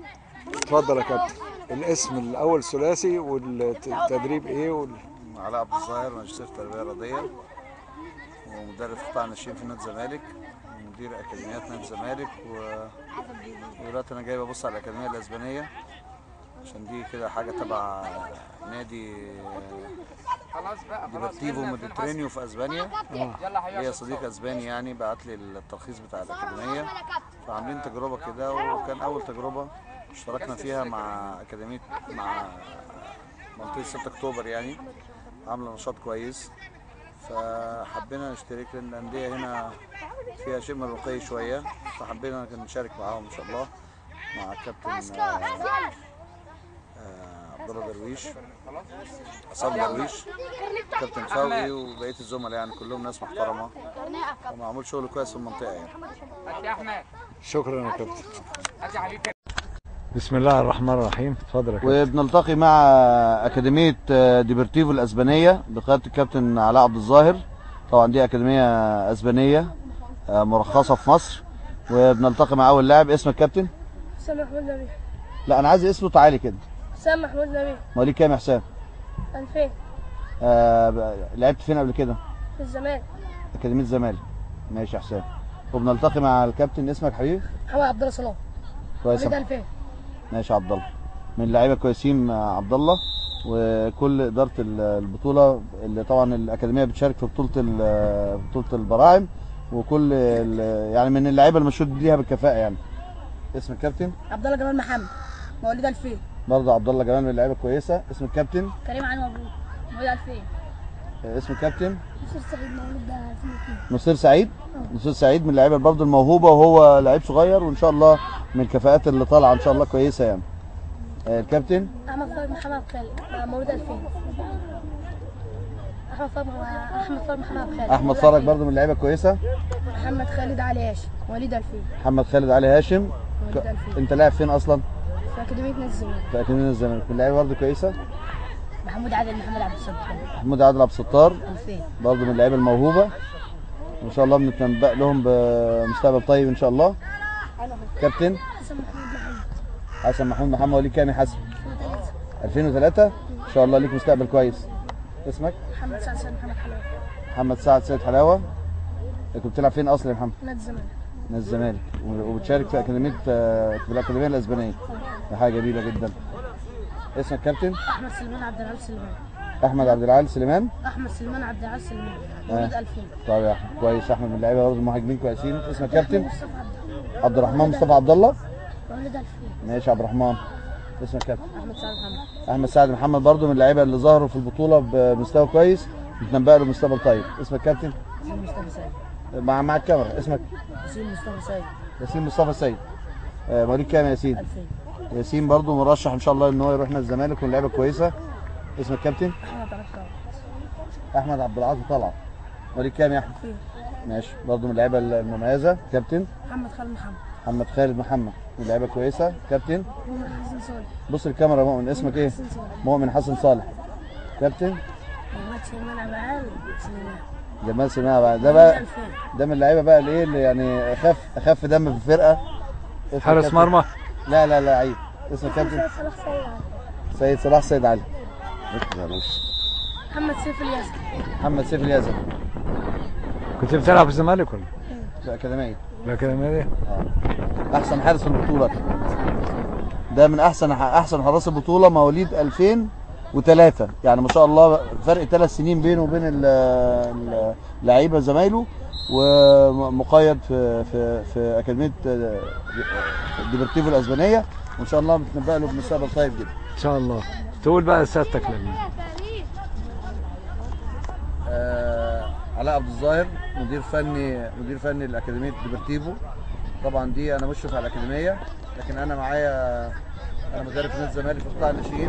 اتفضل يا كابتن الاسم الاول ثلاثي والتدريب ايه وال... علاء عبد الظاهر ماجستير تربيه رياضيه ومدرب قطاع الناشئين في نادي الزمالك ومدير اكاديميات نادي الزمالك و... ودلوقتي انا جاي ببص على الاكاديميه الاسبانيه عشان دي كده حاجه تبع نادي خلاص بقى خلاص ديبورتيفو خلصنا في ميديترينيو في اسبانيا يلا حبيبي ليا صديق اسباني يعني بعت لي الترخيص بتاع الاكاديميه فعاملين تجربه كده وكان اول تجربه اشتركنا فيها مع اكاديميه مع منطقه 6 اكتوبر يعني عامله نشاط كويس فحبينا نشترك لان الانديه هنا فيها شيء من الرقي شويه فحبينا نشارك معاهم ان شاء الله مع الكابتن آه، آه، عبد الله درويش عصام درويش كابتن فوقي وبقيه الزملاء يعني كلهم ناس محترمه ومعمول شغل كويس في المنطقه يعني هات يا احمد شكرا يا كابتن هات يا حبيبي بسم الله الرحمن الرحيم اتفضل يا كابتن وبنلتقي مع أكاديمية ديبرتيفو الأسبانية بقيادة الكابتن علاء عبد الظاهر طبعا دي أكاديمية أسبانية آه، مرخصة في مصر وبنلتقي مع أول لاعب اسمك كابتن؟ حسام محمود نبيه لا أنا عايز اسمه تعالي كده حسام محمود نبيه مواليد كام يا حسام؟ 2000 آه ب- لعبت فين قبل كده؟ في الزمالك أكاديمية الزمالك ماشي يا حسام وبنلتقي مع الكابتن اسمك حبيبي؟ محمد عبد الله صلاح كويس يا مواليد محمد. 2000 ماشي يا عبد الله من اللعيبه كويسين آه، عبد الله وكل اداره ال- البطوله اللي طبعا الاكاديميه بتشارك في بطوله ال- بطوله البراعم وكل ال- يعني من اللعيبه المشهود ليها بالكفاءه يعني اسم الكابتن عبد الله جمال محمد مواليد 2000 برضه عبد الله جمال من اللعيبه كويسه اسم الكابتن كريم علي مبروك مواليد 2000 آه، اسم الكابتن يوسف سعيد مواليد 2002 نصير سعيد نصير سعيد من اللعيبه برضه الموهوبه وهو لعيب صغير وان شاء الله من الكفاءات اللي طالعه ان شاء الله كويسه يعني آه، الكابتن احمد فرج محمد خالد مواليد 2000 احمد فرج احمد فرج محمد خالد احمد مواليد فرج 2000. برضه من اللعيبه كويسه محمد خالد علي هاشم مواليد 2000 محمد خالد علي هاشم مواليد 2000 انت لاعب فين اصلا؟ في اكاديميه نادي الزمالك في اكاديميه الزمالك من اللعيبه برضه كويسه محمود عادل محمد عبد الصمد محمود عادل عبد الستار 2000 برضه من اللعيبه الموهوبه وان شاء الله بنتنبأ لهم بمستقبل طيب ان شاء الله كابتن حسن محمود محمد حسن محمود محمد وليد كامي حسن 2003 ان شاء الله ليك مستقبل كويس اسمك محمد سعد سعد محمد حلاوه محمد سعد سيد حلاوه كنت بتلعب فين اصلا يا محمد؟ نادي الزمالك نادي الزمالك وبتشارك في اكاديميه في الاكاديميه الاسبانيه دي حاجه جميله جدا اسمك كابتن احمد سليمان عبد العال سليمان احمد عبد العال سليمان احمد سليمان عبد العال سليمان مواليد 2000 طيب يا احمد كويس احمد من اللعيبه برضه مهاجمين كويسين اسمك كابتن مصطفى عبد عبد الرحمن مصطفى عبد الله مواليد 2000 ماشي يا عبد الرحمن اسمك كابتن احمد سعد محمد احمد سعد محمد برضو من اللعيبه اللي ظهروا في البطوله بمستوى كويس نتنبأ له مستقبل طيب اسمك كابتن ياسين مصطفى سيد مع مع الكاميرا اسمك ياسين مصطفى سيد ياسين مصطفى السيد آه، مواليد كام يا ياسين 2000 ياسين برضو مرشح ان شاء الله ان هو يروح نادي الزمالك ومن لعيبه كويسه اسمك كابتن احمد عبد الرحمن احمد عبد العاطي طلعت مواليد كام يا احمد 2000 ماشي برضو من اللعيبه المميزه كابتن محمد خالد محمد محمد خالد محمد من لعيبه كويسه كابتن مؤمن حسن صالح بص الكاميرا يا مؤمن اسمك ايه حسن صالح مؤمن حسن صالح كابتن محمد سليمان عبد العال سليمان جمال سماع بقى ده مواليد بقى 2000 ده من اللعيبه بقى اللي ايه اللي يعني اخف اخف دم في الفرقه اسمك حارس كابتن؟ مرمى لا لا لا عيب اسمك كابتن صلاح سيد علي سيد صلاح سيد علي محمد سيف الياسر محمد سيف اليزن كنت بتلعب في الزمالك ولا؟ في الاكاديميه الأكاديمية دي؟ اه احسن حارس في البطوله ده من احسن احسن حراس البطوله مواليد 2003 يعني ما شاء الله فرق ثلاث سنين بينه وبين ال- ال- اللعيبه زمايله ومقيد في في في اكاديميه ديبرتيفو الاسبانيه وان شاء الله بنتنبأ له بمستقبل طيب جدا إن شاء الله تقول بقى سيادتك لل آه علاء عبد الظاهر مدير فني مدير فني لاكاديميه ديبرتيفو طبعا دي انا مشرف على الاكاديميه لكن انا معايا انا مدرب في نادي الزمالك في قطاع الناشئين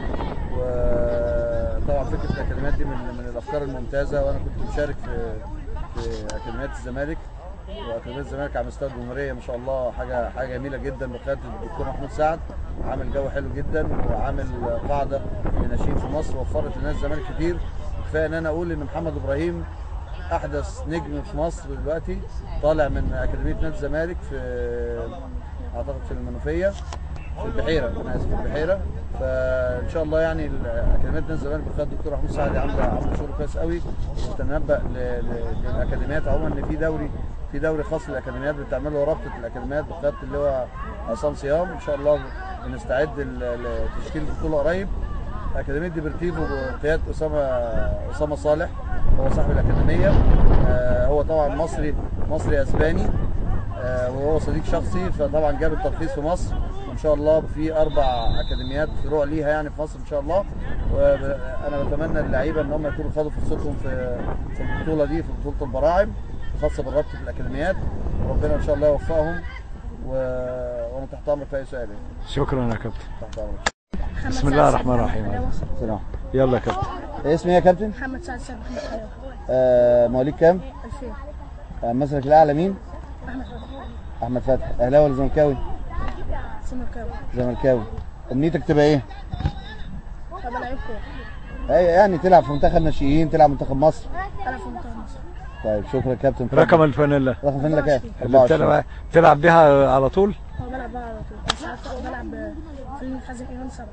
وطبعا فكره الاكاديميات دي من من الافكار الممتازه وانا كنت مشارك في في اكاديميات الزمالك واكاديميه الزمالك على مستوى الجمهوريه ما شاء الله حاجه حاجه جميله جدا بقياده الدكتور محمود سعد عامل جو حلو جدا وعامل قاعده لناشئين في مصر وفرت لنادي الزمالك كتير كفايه ان انا اقول ان محمد ابراهيم احدث نجم في مصر دلوقتي طالع من اكاديميه نادي الزمالك في اعتقد في المنوفيه في البحيره انا اسف في البحيره فان شاء الله يعني ال- اكاديميه نادي الزمالك بقياده الدكتور محمود سعدي عامله عامله شغل كويس قوي وتنبأ ل- ل- للاكاديميات عموما ان في دوري في دوري خاص للاكاديميات بتعمله رابطه الاكاديميات بقياده اللي هو عصام صيام ان شاء الله بنستعد ل- لتشكيل بطوله قريب اكاديميه ديبرتيفو بقياده اسامه اسامه صالح هو صاحب الاكاديميه آه، هو طبعا مصري مصري اسباني آه، وهو صديق شخصي فطبعا جاب الترخيص في مصر وان شاء الله في اربع اكاديميات فروع ليها يعني في مصر ان شاء الله وانا بتمنى اللعيبه ان هم يكونوا خدوا فرصتهم في في البطوله دي في بطوله البراعم الخاصه برابطه الاكاديميات وربنا ان شاء الله يوفقهم و... وانا تحت امرك في اي سؤال يعني. شكرا يا كابتن تحت امرك بسم الله الرحمن الرحيم سلام يلا يا كابتن اسمي ايه يا كابتن؟ محمد سعد سعد محمد خير آه مواليد كام؟ 2000 آه مسلك الاعلى مين؟ احمد فتحي احمد فتحي اهلاوي ولا زملكاوي؟ سمكاوي زملكاوي امنيتك تبقى ايه؟ طب لعيب كوره اي يعني تلعب في منتخب ناشئين تلعب منتخب مصر انا في منتخب مصر طيب شكرا كابتن اتفضل. رقم الفانيلا رقم فين لك ايه؟ اللي 24 بتلعب تلعب بيها على طول هو بلعب بقى على طول بس عارف بلعب في الحازم ايمان سبعه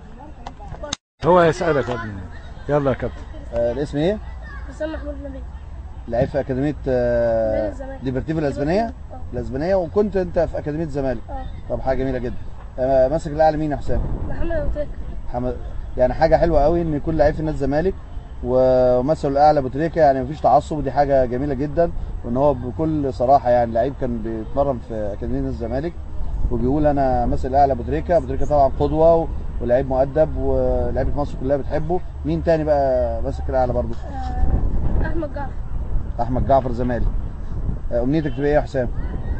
هو يسألك يا ابني يلا يا كابتن آه الاسم ايه؟ حسام محمود نبيل لعيب في اكاديميه آه نادي الزمالك. ديبرتيفو الاسبانيه اه الاسبانيه وكنت انت في اكاديميه الزمالك اه طب حاجه جميله جدا آه ماسك الاعلى مين يا حسام؟ محمد ابو تريكه حمد يعني حاجه حلوه قوي ان يكون لعيب في نادي الزمالك ومثل الاعلى ابو تريكه يعني مفيش تعصب ودي حاجه جميله جدا وان هو بكل صراحه يعني لعيب كان بيتمرن في اكاديميه نادي الزمالك وبيقول انا مثل الاعلى ابو تريكه ابو تريكه طبعا قدوه و- ولعيب مؤدب ولعيبه مصر كلها بتحبه مين تاني بقى ماسك الاعلى برضه آه، احمد جعفر احمد جعفر زمالك آه، امنيتك تبقى ايه يا حسام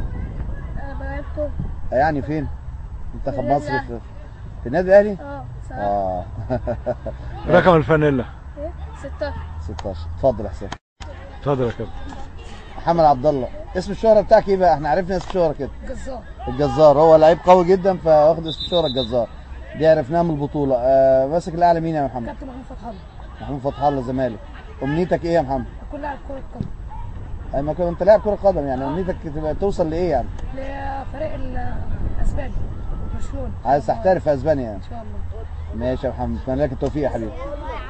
انا بلعب كوره آه، يعني فين منتخب النادي مصر الأهلي. في, في النادي الاهلي اه ساعات اه رقم الفانيلا ايه 16 16 اتفضل يا حسام اتفضل يا كابتن محمد عبد الله اسم الشهره بتاعك ايه بقى احنا عرفنا اسم الشهره كده جزار الجزار هو لعيب قوي جدا فواخد اسم الشهره الجزار دي عرفناها من البطوله آه ماسك الاعلى مين يا محمد كابتن محمود فتح الله محمود فتح الله زمالك امنيتك ايه يا محمد كل لاعب كره قدم آه ما كنت انت لاعب كره قدم يعني امنيتك تبقى توصل لايه يعني لفريق الاسباني برشلونه عايز تحترف في اسبانيا يعني ان شاء الله ماشي يا محمد اتمنى لك التوفيق يا حبيبي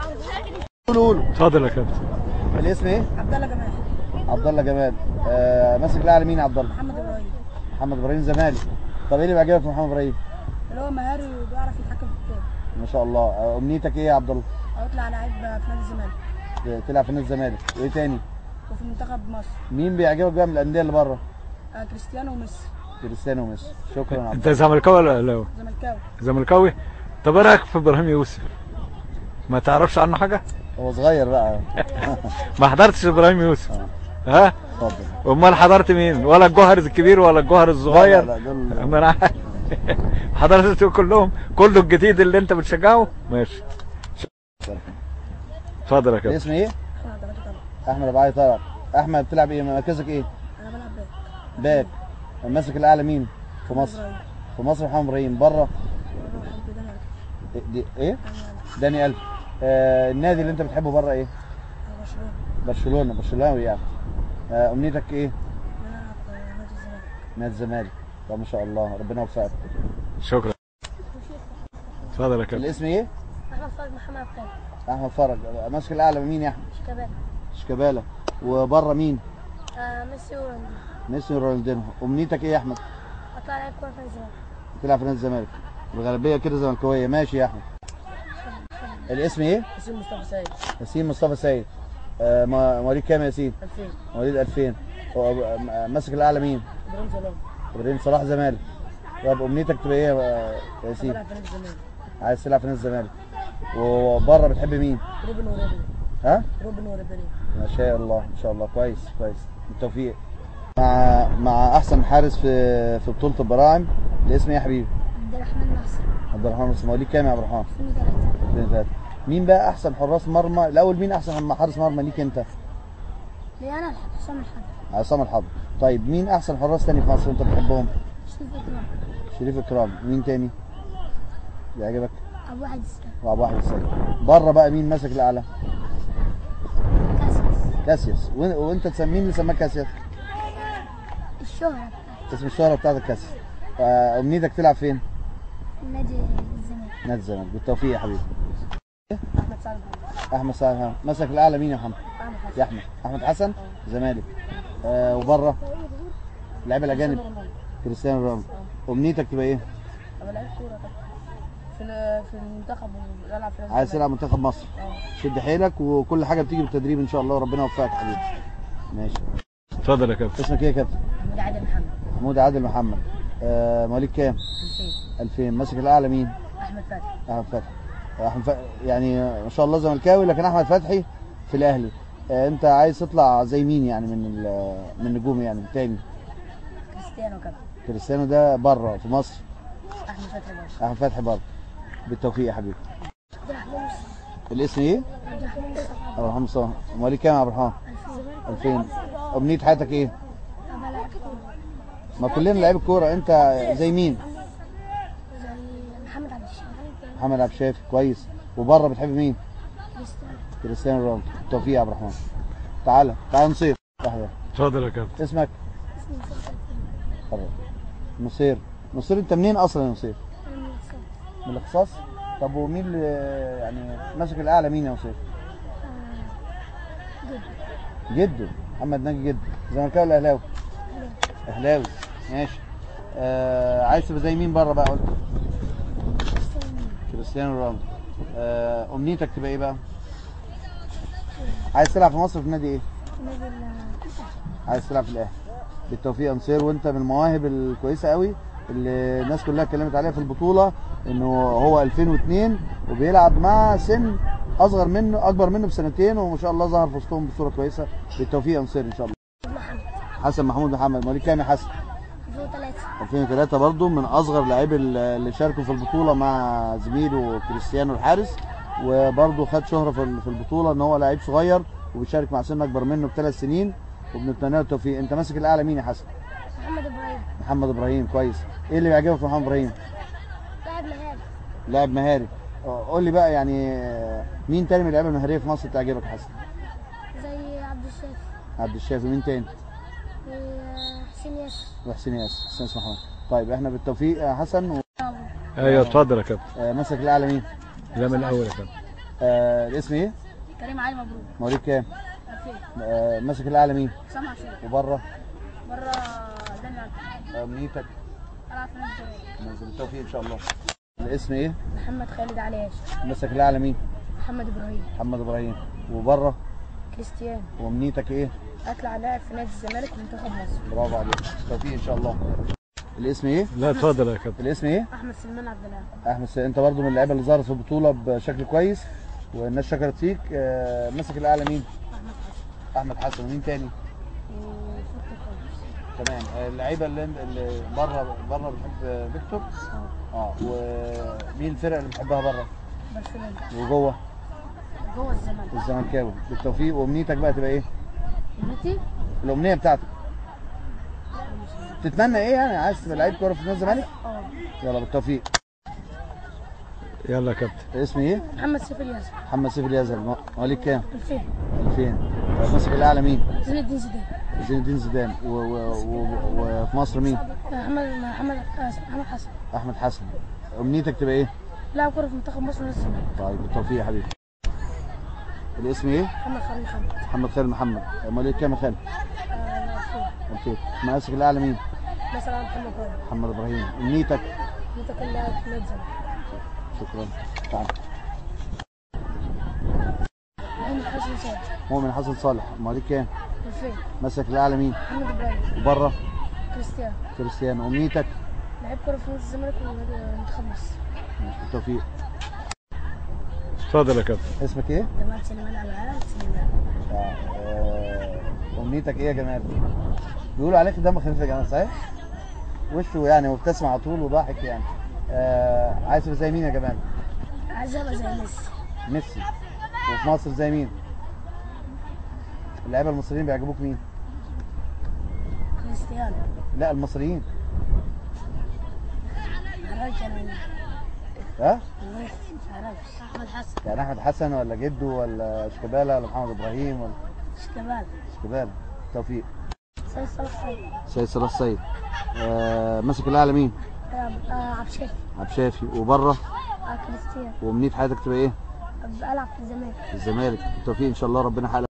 قولوا قولوا اتفضل يا كابتن الاسم ايه عبد الله جمال عبد الله جمال آه ماسك الاعلى مين يا عبد الله محمد ابراهيم محمد ابراهيم زمالك طب ايه اللي بيعجبك في محمد ابراهيم اللي هو مهاري وبيعرف يتحكم في الكوره ما شاء الله آه امنيتك ايه يا عبد الله هيطلع لعيب في نادي الزمالك تلعب في نادي الزمالك وايه تاني وفي منتخب مصر مين بيعجبك بقى من الانديه اللي بره آه كريستيانو وميسي كريستيانو وميسي شكرا يا عبد انت زملكاوي ولا اهلاوي؟ زملكاوي زملكاوي طب ايه رايك في ابراهيم يوسف؟ ما تعرفش عنه حاجه؟ هو صغير بقى ما حضرتش ابراهيم يوسف آه. ها؟ اتفضل امال حضرت مين؟ ولا الجوهر الكبير ولا الجوهر الصغير؟ لا لا دول ما انا عارف. حضرت كلهم كله الجديد اللي انت بتشجعه؟ ماشي اتفضل يا كابتن اسم ايه؟ احمد عبد طبعا احمد ابو علي طلعت احمد بتلعب ايه مركزك ايه؟ انا بلعب باك باك ماسك الاعلى مين؟ في مصر إبراهيم. في مصر محمد ابراهيم بره بروح بدنا إيه- دي ايه؟ أنا- داني الف آه النادي اللي انت بتحبه بره ايه؟ أنا برشلونه برشلونه برشلوناوي يعني آه امنيتك ايه؟ انا في نادي الزمالك نادي الزمالك طب ما شاء الله ربنا يوفقك شكرا اتفضل يا كابتن الاسم ايه؟ احمد فرج محمد عبد احمد فرج ماسك الاعلى مين يا احمد؟ شيكابالا شيكابالا وبره مين؟ آه ميسي ورونالدو ميسي ورونالدينو امنيتك ايه يا احمد؟ اطلع لعيب كوره في نادي الزمالك تلعب في نادي الزمالك الغالبيه كده زملكاويه ماشي يا احمد الاسم ايه؟ اسم مصطفى سيد ياسين مصطفى سيد آه ما- مواليد كام يا ياسين؟ 2000 مواليد 2000 هو أبو- آه، ماسك الاعلى مين؟ ابراهيم سلام ابراهيم صلاح زمالك طب امنيتك تبقى ايه يا يا ياسين؟ بلعب في نادي الزمالك عايز تلعب في نادي الزمالك وبره بتحب مين؟ روبن وريبيري ها؟ روبن وريبيري ما شاء الله ما شاء الله كويس كويس بالتوفيق مع مع احسن حارس في في بطوله البراعم الاسم ايه يا حبيبي؟ عبد الرحمن ناصر عبد الرحمن بس مواليد كام يا عبد الرحمن؟ 2003 2003 مين بقى احسن حراس مرمى الاول مين احسن حارس مرمى ليك انت؟ ليه انا حسام الحضر عصام الحضر طيب مين احسن حراس تاني في مصر انت بتحبهم؟ شريف اكرام شريف اكرام مين تاني؟ بيعجبك؟ ابو واحد السلام وابو واحد السيد بره بقى مين ماسك الاعلى؟ كاسيس كاسياس وإن- وانت تسمين مين اللي سماك كاسياس؟ الشهرة اسم الشهرة بتاعتك كاسياس آه، امنيتك تلعب فين؟ نادي الزمالك نادي الزمالك بالتوفيق يا حبيبي احمد سعد احمد سعد مسك الاعلى مين يا محمد احمد حسن يا احمد احمد حسن زمالك آه وبره اللعيبه الاجانب كريستيانو رونالدو امنيتك تبقى ايه انا لعيب كوره طبعا في ال- في المنتخب وبلعب في نادي عايز الزمالك. تلعب منتخب مصر اه شد حيلك وكل حاجه بتيجي بالتدريب ان شاء الله وربنا يوفقك يا حبيبي ماشي اتفضل يا كابتن اسمك ايه يا كابتن محمود عادل محمد محمود عادل محمد آه مواليد كام 2000 2000 ماسك الاعلى مين احمد فتحي احمد فتحي احمد فتحي يعني ما شاء الله زملكاوي لكن احمد فتحي في الاهلي آه انت عايز تطلع زي مين يعني من ال- من النجوم يعني تاني كريستيانو كابتن كريستيانو ده بره في مصر احمد فتحي برضه احمد فتحي بره بالتوفيق يا حبيبي الاسم ايه؟ عبد الرحمن مصطفى مواليد كام يا عبد الرحمن؟ 2000 امنيه حياتك ايه؟ ما كلنا لعيبه كوره انت زي مين؟ زي محمد عبد الشافي محمد عبد الشافي كويس وبره بتحب مين؟ كريستيانو كريستيانو رونالدو بالتوفيق يا عبد الرحمن تعالى تعالى نصير واحدة. اتفضل يا كابتن اسمك اسمي مصطفى طبعا نصير نصير انت منين اصلا يا نصير؟ من الاختصاص طب ومين اللي يعني ماسك الاعلى مين يا نصير؟ جده محمد ناجي جده زملكاوي ولا اهلاوي؟ اهلاوي ماشي آه عايز تبقى زي مين بره بقى قلت؟ كريستيانو رونالدو آه امنيتك تبقى ايه بقى؟ عايز تلعب في مصر في نادي ايه؟ نادي عايز تلعب في الاهلي بالتوفيق يا نصير وانت من المواهب الكويسه قوي اللي الناس كلها اتكلمت عليها في البطوله انه هو 2002 وبيلعب مع سن اصغر منه اكبر منه بسنتين وما شاء الله ظهر في وسطهم بصوره كويسه بالتوفيق يا نصير ان شاء الله محمد حسن محمود محمد مواليد كام يا حسن 2003 2003 برضو من اصغر لاعبي اللي شاركوا في البطوله مع زميله كريستيانو الحارس وبرضو خد شهره في في البطوله ان هو لعيب صغير وبيشارك مع سن اكبر منه بثلاث سنين وبنتمنى له التوفيق انت ماسك الاعلى مين يا حسن محمد ابراهيم محمد ابراهيم كويس ايه اللي بيعجبك في محمد ابراهيم لاعب مهاري لاعب مهاري آه، قول لي بقى يعني آه، مين تاني من اللعيبه المهاريه في مصر تعجبك يا حسن زي عبد الشافي عبد الشافي مين تاني وحسين ياسر وحسين ياسر حسين اسمه محمد طيب احنا بالتوفيق يا حسن و- ايوه اتفضل يا كابتن آه، ماسك الاعلى مين لا من الاول يا كابتن آه، الاسم ايه كريم علي مبروك مواليد كام 2000 آه، ماسك الاعلى مين سامع شيخ وبره بره دنيا امنيتك العب في نادي الزمالك بالتوفيق ان شاء الله الاسم ايه محمد خالد علي ياسر ماسك الاعلى مين محمد ابراهيم محمد ابراهيم وبره كريستيانو وامنيتك ايه اطلع لاعب في نادي الزمالك ومنتخب مصر برافو عليك بالتوفيق ان شاء الله الاسم ايه لا اتفضل يا كابتن الاسم ايه احمد سلمان عبد الله احمد س... انت برضو من اللعيبه اللي ظهرت في البطوله بشكل كويس والناس شكرت فيك آه، ماسك الاعلى مين احمد حسن احمد حسن ومين تاني وفرقة خالص تمام آه، اللعيبه اللي اللي بره بره بتحب فيكتور اه ومين الفرق اللي بتحبها بره برشلونة وجوه جوه الزمالك الزمالكاوي بالتوفيق وامنيتك بقى تبقى ايه امنيتي الامنيه بتاعتك تتمنى ايه يعني عايز تبقى لعيب كوره في نادي الزمالك اه يلا بالتوفيق يلا يا كابتن اسمي ايه محمد سيف الياسر محمد سيف اليزر مواليد كام 2000 2000 آه، ماسك الاعلى مين زين الدين زيدان زين الدين زيدان و- و- و- وفي مصر مين محمد محمد آه، محمد حسن احمد حسن امنيتك تبقى ايه لاعب كوره في منتخب مصر ونادي الزمالك طيب بالتوفيق يا حبيبي الاسم ايه محمد خالد محمد محمد خالد محمد مواليد كام يا خالد آه، 2000 2000 ماسك الاعلى مين مثلا محمد ابراهيم محمد ابراهيم امنيتك انت كان لاعب في نادي الزمالك شكرا تعال محمد حسن صالح مؤمن حسن صالح مواليد كام 2000 ماسك الاعلى مين محمد ابراهيم وبره كريستيانو كريستيانو امنيتك لعيب كوره في نادي الزمالك ومنتخب مصر ماشي، بالتوفيق اتفضل يا كابتن اسمك ايه جمال سليمان على سليمان آه، آه، امنيتك ايه يا جمال بيقولوا عليك دم خفيف يا جمال صحيح وشه يعني مبتسم على طول وضاحك يعني آه عايز تبقى زي مين يا جمال عايز ابقى زي ميسي ميسي وفي مصر زي مين اللعيبه المصريين بيعجبوك مين كريستيانو لا المصريين معرفش انا مين ها معرفش احمد حسن يعني احمد حسن ولا جدو ولا شيكابالا ولا محمد ابراهيم ولا شيكابالا شيكابالا توفيق سيد صلاح سيد سيد صلاح السيد آه ماسك الاعلى مين بلعب آه عبد الشافي عبد الشافي وبره آه كريستيان وامنيه حياتك تبقى ايه بلعب في الزمالك في الزمالك بالتوفيق ان شاء الله ربنا يحقق